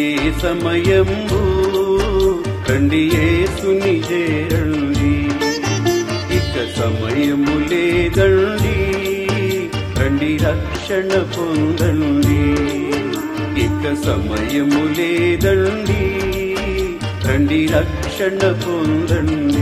సమయంబు రండి యేసుని చేరండి ఇక సమయము లేదండి రండి రక్షణ పొందండి ఇక సమయము లేదండి రండి రక్షణ పొందండి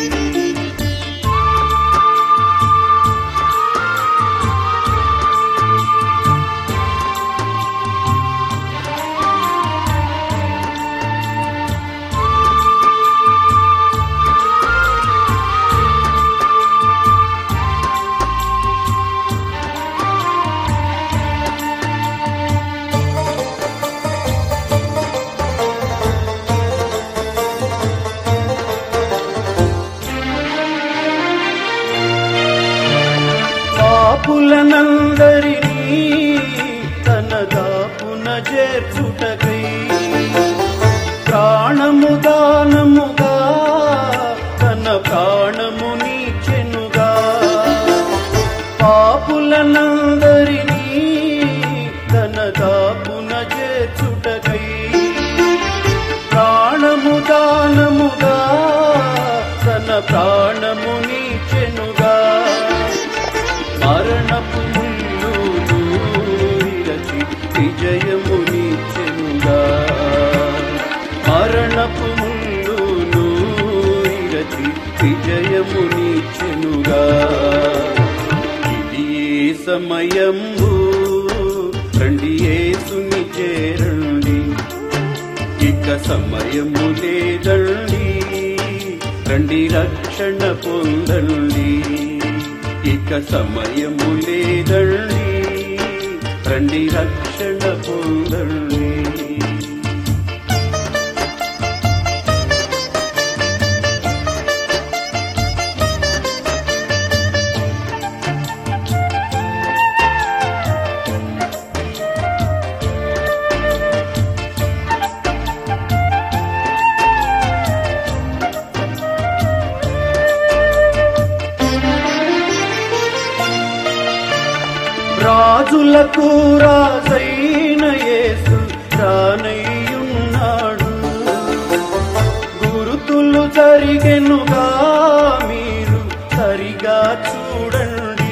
పాపులనందరినీ తన దాపున చేర్చుటకై ప్రాణము దానముగా తన ప్రాణము నీచెనుగా పాపులనందరినీ తన దాపున చేర్చుటకై ప్రాణము దానముగా తన ప్రాణము నీచెనుగా మరణపు ముళ్ళు విరచి విజయము నీచెనుగా మరణపు ముళ్ళు విరచి విజయము నీచెనుగా ఇది ఏ సమయము రండి యేసుని చేరండి ఇక సమయము లేదండి రండి రక్షణ పొందండి ఇక సమయము లేదండి రండి రక్షణ పొందండి రాజులకు రాజైన యేసు రానయ్యున్నాడు గురుతులు జరిగెనుగా మీరు సరిగా చూడండి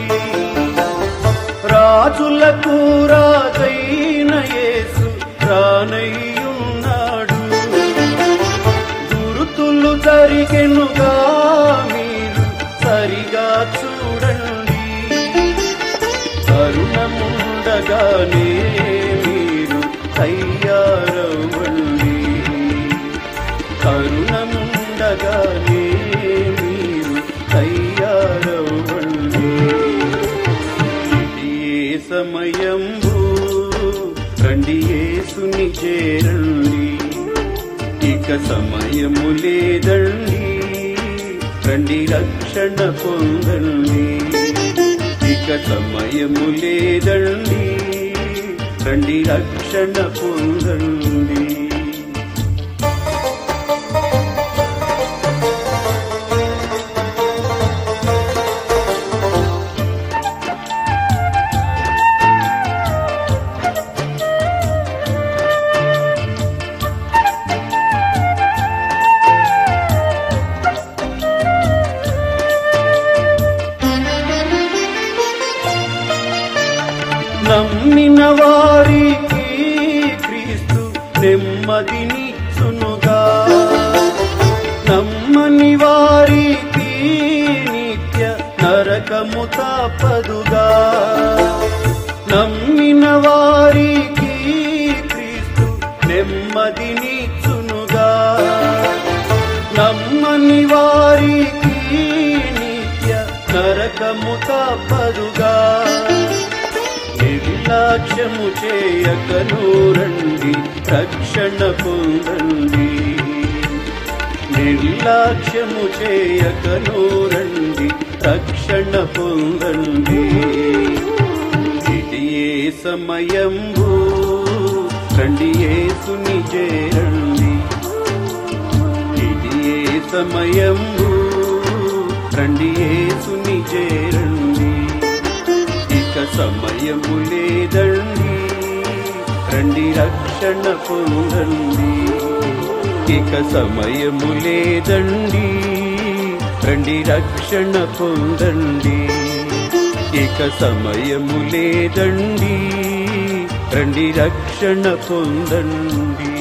రాజులకు రాజైన యేసు రానయ్యున్నాడు గురుతులు జరిగెనుగా మీరు సరిగా చూడండి కరుణముండగానే మీరు తయ్యారవ్వండి కరుణముండగానే మీరు తయ్యారవ్వండి ఇది ఏ సమయంబు రండి యేసుని చేరండి ఇక సమయము లేదండి రండి రక్షణ పొందండి ఇక సమయము లేదండి రండి రక్షణ పొందండి నమ్మిన వారికి క్రీస్తు నెమ్మదినిచ్చునుగా నమ్మని వారికి నిత్య నరకము తప్పదుగా నమ్మిన వారికి క్రీస్తు నెమ్మదినిచ్చునుగా నమ్మని వారికి నిత్య నరకము తప్పదుగా నిర్లక్ష్యము చేయకను రండి రక్షణ పొందండి నిర్లక్ష్యము చేయకను రండి రక్షణ పొందండి ఇది ఏ సమయంబు రండి యేసుని చేరండి ఇది ఏ సమయంబు రండి యేసుని చేరండి ఇక సమయము లేదండి రండి రక్షణ పొందండి ఇక సమయము లేదండి రండి రక్షణ పొందండి ఇక సమయము లేదండి రండి రక్షణ పొందండి